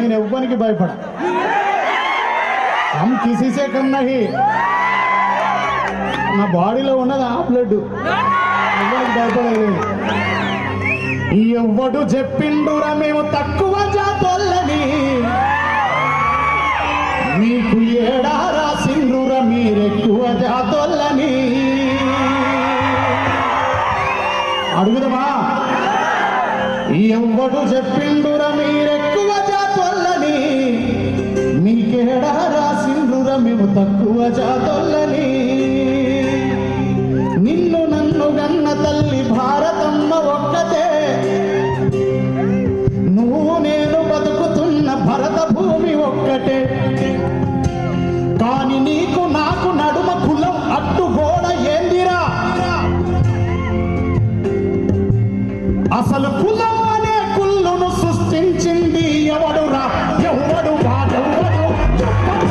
నేను ఎవ్వరికి భయపడ హమ్ కిసీసే కన్నాహి నా బాడీలో ఉన్నది ఆ బ్లడ్ ఎవ్వరికి భయపడలేదు ఎవ్వడు చెప్పిండురా మేము తక్కువ జాతోళ్ళని మీకు ఏడా రాసిండ్రురా మీరెక్కువ జాతోళ్ళని అడుగుదమా ఎవ్వడు చెప్పిండురా మీరెక్కువ జాతోళ్ళని మీకేడా రాసిండ్రురా మేము తక్కువ జాతోళ్ళని నిన్ను నన్ను గన్న తల్లి భారతమ్మ ఒక్కతే నువ్వు నేను బతుకుతున్న భరత భూమి ఒక్కటే కాని నీకు నాకు నడుమ కులం అడ్డుగోడ ఏందిరా అసలు కులం అనే కుళ్ళును సృష్టించింది ఎవడురా ఎవడు వాడెవడు చెప్పడు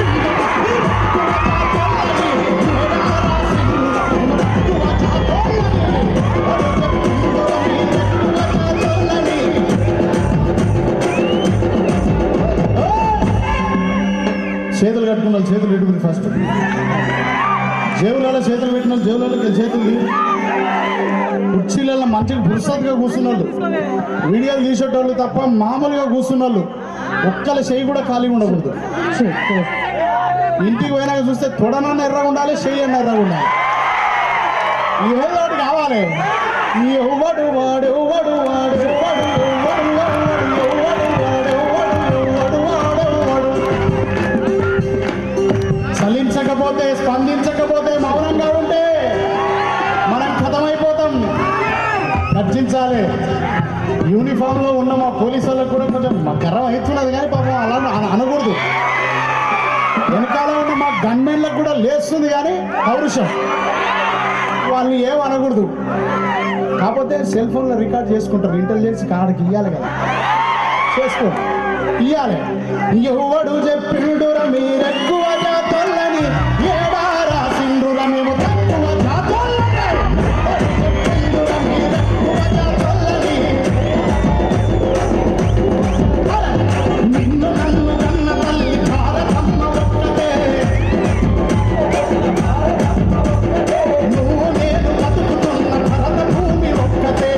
చేతులు కట్టుకున్నారు చేతులు పెట్టుకుని ఫస్ట్ జేబులలో చేతులు పెట్టిన జేబులలో చేతులు తీయి. కుర్చీలలో మంచిగా పురుసత్గా కూర్చున్నారు వీడియోలు తీసేటోళ్ళు తప్ప మామూలుగా కూర్చున్నారు ఒక్కల చేయి కూడా ఖాళీగా ఉండకూడదు ఇంటికి పోయినాక చూస్తే తొడనన్న ఎర్రగా ఉండాలి చెయ్యి అన్న ఎర్రగా ఉండాలి ఏదో ఒకటి కావాలి ఎవడు వాడు ఎవడు వాడు ఎవడు ఎవడు వాడు ఎవడు వాడు ఎవడు వాడు ఎవడు చలించకపోతే స్పందించకపోతే మౌనంగా ఉంటే మనం కథమైపోతాం గర్జించాలి యూనిఫామ్ లో ఉన్న మా పోలీసు వాళ్ళకు కూడా కొంచెం గర్వం అవుతున్నది కానీ పాపం అలా అన- అనకూడదు వెనకాల ఉన్న మా గన్మెన్లకు కూడా లేస్తుంది కానీ పౌరుషం వాళ్ళని ఏం అనకూడదు కాకపోతే సెల్ ఫోన్లో రికార్డ్ చేసుకుంటారు ఇంటెలిజెన్స్ కాడికి ఇవ్వాలి కదా చేసుకో ఇయ్యాలి ఎవడు చెప్పిండురా మీరెక్కువ జాతోళ్ళని ఏడా రాసిండురా మేము తక్కువ జాతోళ్ళని ఎవడు చెప్పిండురా మీరెక్కువ జాతోళ్ళని? అరే, నిన్ను నన్ను కన్న తల్లి భారతమ్మ ఒక్కటే నువ్వు నేను బతుకుతున్న భరత భూమి ఒక్కటే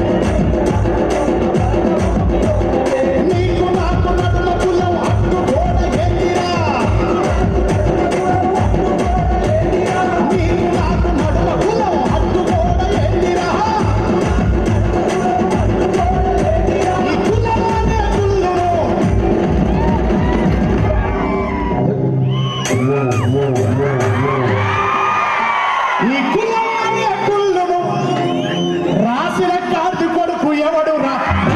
నీకు నాకు నడుమ కులం అడ్డుగోడ ఏందిరా? నీకు నాకు నడుమ కులం అడ్డుగోడ ఏందిరా? ఈ కులం అనే కుళ్ళును ఈ కులం అనే కుళ్ళును రాసిన కార్డు కొడుకు ఎవడు రా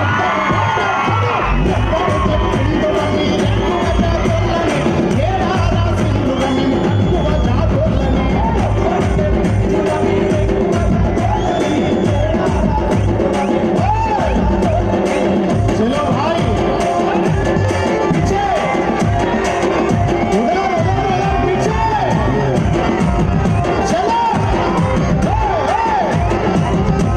चलो भाई पीछे उधर उधर उधर पीछे चलो ए, ए।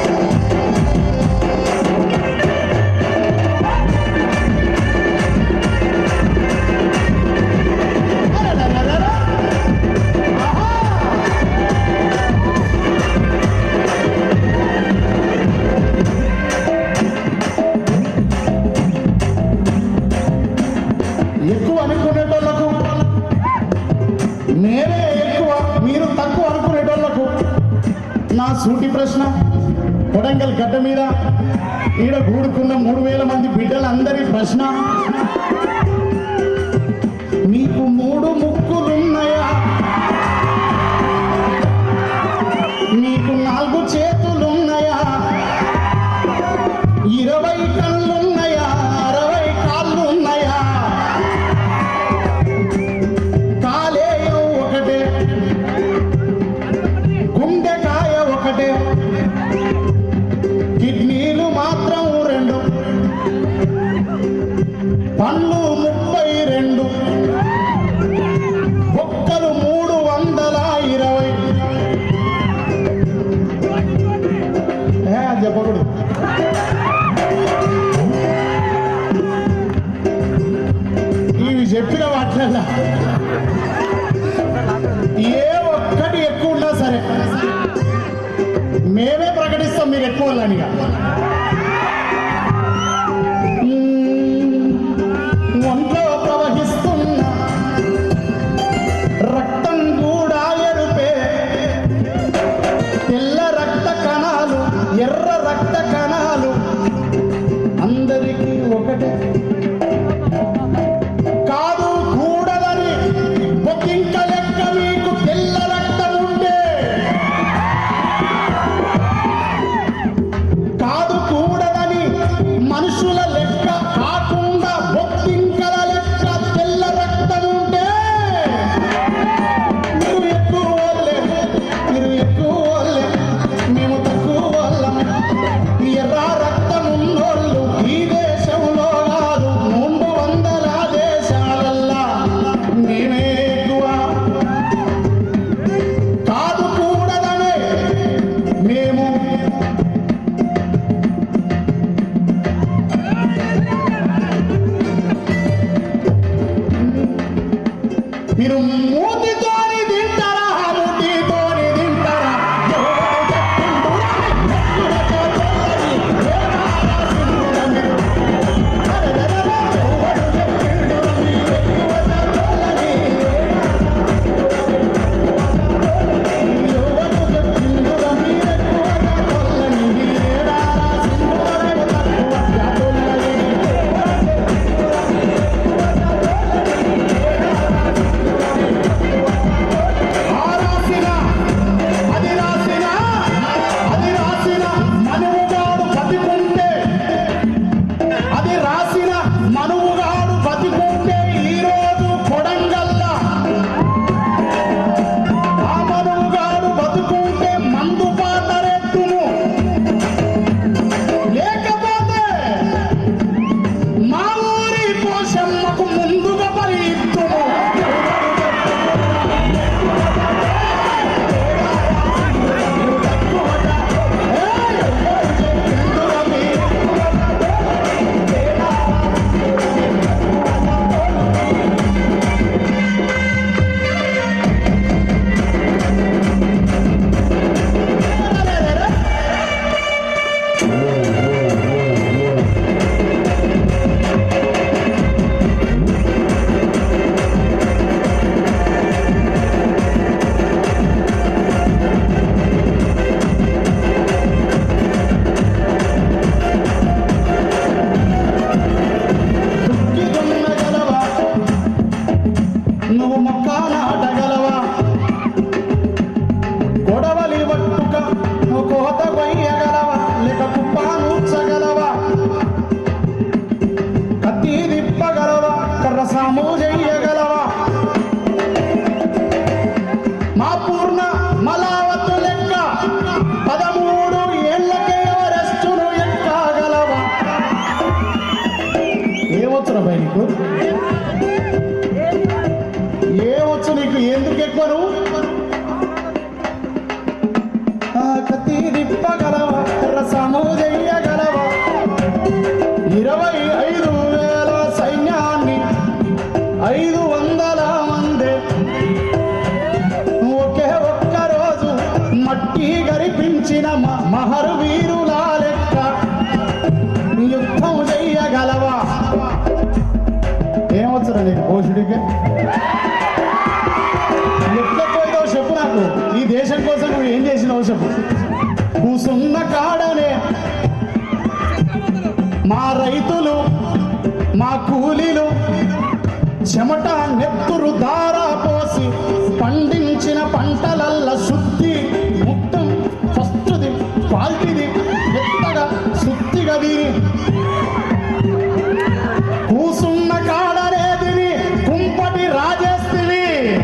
ఎక్కువ అనుకునేటోళ్లకు నేనే ఎక్కువ మీరు తక్కువ అనుకునేటోళ్లకు నా సూటి ప్రశ్న కొడంగల్ గడ్డ మీద ఈడ కూడుకున్న మూడు వేల మంది బిడ్డలందరి ప్రశ్న మీకు మూడు ముక్కులున్నాయా మీకు నాలుగు చేతులున్నాయా ఇరవై కళ్ళున్నాయా అరవై కాళ్ళున్నాయా కాలేయం ఒకటే గుండెకాయ ఒకటే కిడ్నీలు మాత్రం రెండు పళ్ళు ముప్పై రెండు ఒక్కలు మూడు వందల ఇరవై ఏ, అది చెప్పకూడదు మళ్ళా ఏ ఒక్కటి ఎక్కువ ఉన్నా సరే మేమే ప్రకటిస్తాం మీరు ఎక్కువ వాళ్ళని ఇక. మ్మ్. ఒంట్లో ప్రవహిస్తున్న రక్తం కూడా ఎరుపే తెల్ల రక్త కణాలు ఎర్ర రక్త కణాలు అందరికీ ఒకటే కాదు కూడదని ఒక్కింక లెక్క మీకు తెల్ల రక్తం ఉంటే కాదు కూడదని మనుషుల లెక్క కాకుండా బొక్కింకల లెక్క తెల్ల రక్తం ఉంటే మీరు ఎక్కువ వాళ్ళే మీరు ఎక్కువ వాళ్ళే మేము తక్కువ వాళ్ళం ఎర్ర రక్తం ఉన్నోళ్ళు ఈ దేశంలో కాదు మూడు వందల దేశాలల్లా మేమే ఎక్కువ కాదు కూడదనే మేము మీరు మూతితోని తింటారా మూతితోని తింటారా ఆ రాసిన అది రాసిన అది రాసిన మనువుగాడు బతికుంటే అది రాసిన మనువుగాడు బతికుంటే ఈరోజు కొడంగల్లా ఆ మనువుగాడు బతుకుంటే మందు పాతరెత్తును లేకపోతే మా ఊరి పోషమ్మకు ముందుగా పరి ఇత్తును దుఃఖిదున్న గలవా నువ్వు మొక్క నాటగలవా గొడవలి పట్టుక నువ్వు కోత కొయ్యగలవా లేక కుప్ప నూర్చగలవా కత్తి తిప్పగలవా కర్ర సాము చెయ్యగలవా మా పూర్ణ మలావత్తు లెక్క పదమూడు ఏళ్ళకే ఎవరెస్టును ఎక్కగలవా ఏమొచ్చురా భయ నీకు ఏమొచ్చు నీకు ఎందుకు ఎక్కువ నువ్వు ఆ కత్తి తిప్పగలవా రసము చెయ్యగలవా ఇరవై ఐదు వేల సైన్యాన్ని ఐదు వందల మంది ఒకే ఒక్క రోజు మట్టి గరిపించిన మ- మహరు వీరుల లెక్క యుద్ధం చెయ్యగలవా ఏమొచ్చరా నీకు పోషుడికి ఎట్లెక్కువైతే చెప్పు నాకు ఈ దేశం కోసం నువ్వు ఏం చేసినావు చెప్పు కూసున్న కాడనే మా రైతులు మా కూలీలు చెమట నెత్తురు దార పోసి పండించిన పంటలల్ల శుద్ధి మొత్తం ఫస్ట్ది క్వాలిటీది మెత్తగా శుద్ధిగా వీరి కూసున్న కాడనే తిని కుంపటి రాజేస్తివి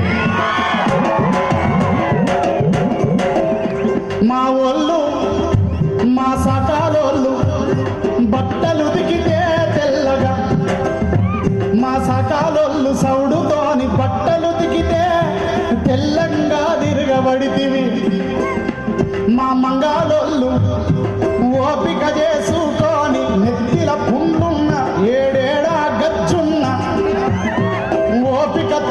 మా ఒళ్ళు మా సకాలోళ్ళు బట్టలు దిగితే తెల్లగా మా సకాలోళ్ళు సౌడుతోని బట్టలు దిగితే తెల్లంగా తిరగబడితివి మా మంగాలోళ్ళు ఓపిక చేసుకొని నెత్తిల పుండున్న ఏడేడా గచ్చున్న ఓపిక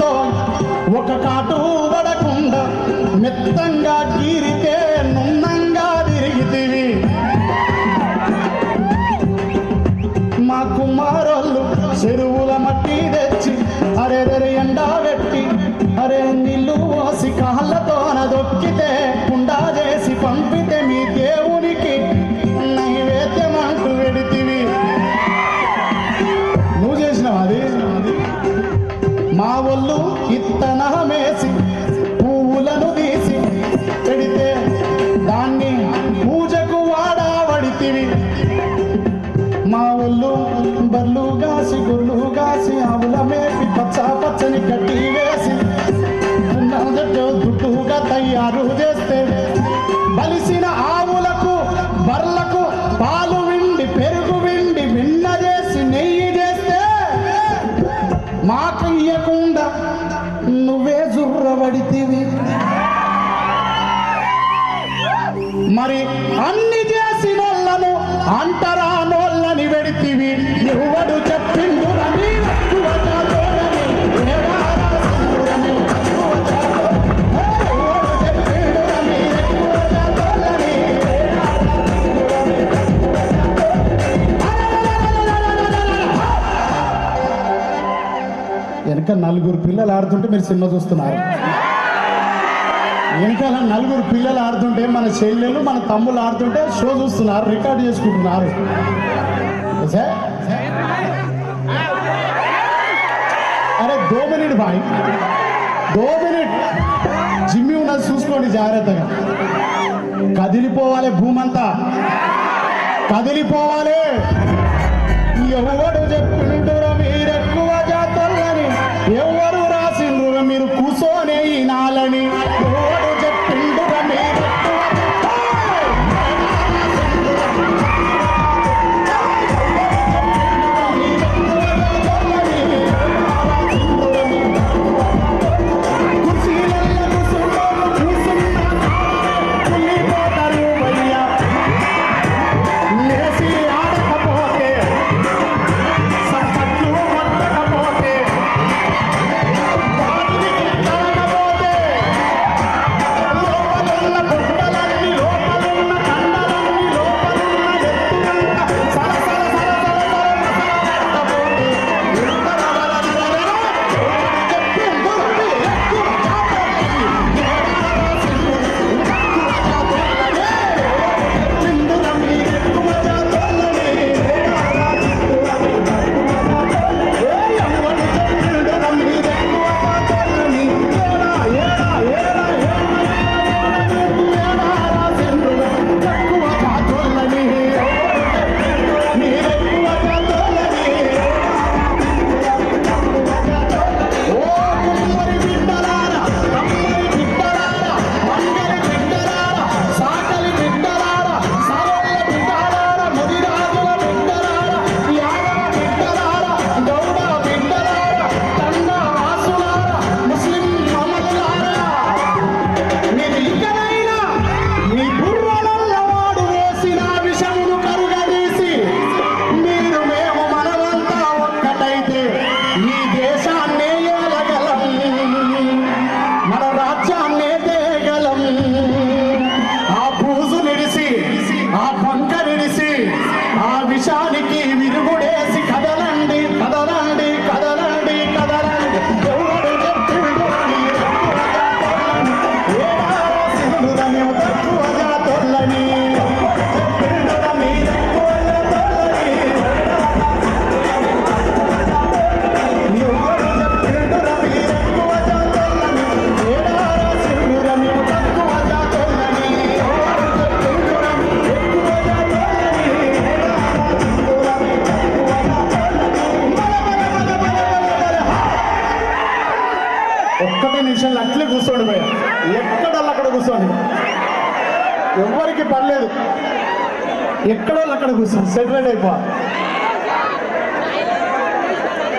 పెడితివి మరి అన్ని చేసినోళ్ళను అంటరానోళ్ళని పెడితివి ఎవడు చెప్పిండు రని ఎక్కువ జాతోలని ఏడారా సింధురని ఎక్కువ జాతో- ఏ, ఎవడు చెప్పిండు రని ఎక్కువ జాతోలని ఏడారా సింధురని ఎక్కువ జాతో- వెనక నలుగురు పిల్లలు ఆడుతుంటే మీరు సినిమా చూస్తున్నారు వెనకాల నలుగురు పిల్లలు ఆడుతుంటే మన చెల్లెలు మన తమ్ముళ్ళు ఆడుతుంటే షో చూస్తున్నారు రికార్డ్ చేసుకుంటున్నారు ऐसा है? అరే దో మినిట్ బాయ్ దో మినిట్ జిమ్మి ఉన్నది చూసుకోండి జాగ్రత్తగా కదిలిపోవాలి భూమంతా కదిలిపోవాలి ఎవడు చెప్పిండ్రు మీరెక్కువ జాతరని ఎవరు రాసిండ్రు మీరు కూసోనే ఈనాలని ఎవడు చెప్పిండ్రు మీరెక్కువ కుర్చీలలో కూసున్నోళ్ళు కూసున్నా కుళ్ళిపోతారు అయ్యా లేచి ఆడకపోతే సప్పట్లు కొట్టకపోతే వాటిని తరగకపోతే లోపలున్న బుట్టలన్నీ లోపలున్న కండలన్నీ లోపలున్న ఎత్తులంతా సల సల సల సల సల సలకపోతే ఇంతల వలనరన ఎవరు చెప్పిండు ఎక్కువ చాపల్లని ఏడారా సింధు ఎక్కువ చాపల్లని చిందుల మీరు ఎక్కువ చాపల్లని ఏడారా సింధులని ఏ ఎవరు చెప్పిండు మీరు ఎక్కువ చాపల్లని ఏడా ఏడా ఏడా ఏడారా సింధుల ఎక్కువ చాపల్లని మీరు ఎక్కువ చాపల్లని ఓ కుమ్మరి బిడ్డలారా కమ్మరి బిడ్డలారా మంగలి బిడ్డలారా సాకలి బిడ్డలారా సరళ బిడ్డలారా ముదిరాజుల బిడ్డలారా యాదవ బిడ్డలారా గౌడ బిడ్డలారా తండ వాసులారా ముస్లిం మమలారా మీరు ఇకనైనా మీ బుర్రలలో వాడు వేసిన విషమును కరుగదీసి మీరు మేము మనమంతా ఒక్కటైతే ఈ దేశాన్నే ఏలగలం మన రాజ్యాన్నే తేగలం ఆ పూజు నిడిసి ఆ పంక నిడిసి ఆ విషానికి విరుగుడేసి కదలండి కదలండి కదలండి కదలండి ఎవడు చెప్పిండు మీరు ఎక్కువ జాతోళ్ళని? ఏడారా సింధురని తక్కువ జాతోళ్ళని చెప్పిండురా మీరు ఎక్కువ జాతోళ్ళని ఎవడు చెప్పిండురా మీరు ఎక్కువ జాతోళ్ళని? ఏడారా సింధురని తక్కువ జాతోళ్ళని ఎవడు చెప్పిండురా ఎక్కువ జాతోళ్ళని? ఏడారా సింధురని తక్కువ జాతోళ్ళని? బల బల బల బల బల బల హా! ఒక్కటే నిమిషంలో అట్లే కూర్చోండి భయ ఎక్కడ అక్కడ కూర్చోండి ఎవరికి పర్లేదు ఎక్కడో అక్కడ కూర్చోండి సెటిల్డ్ అయిపో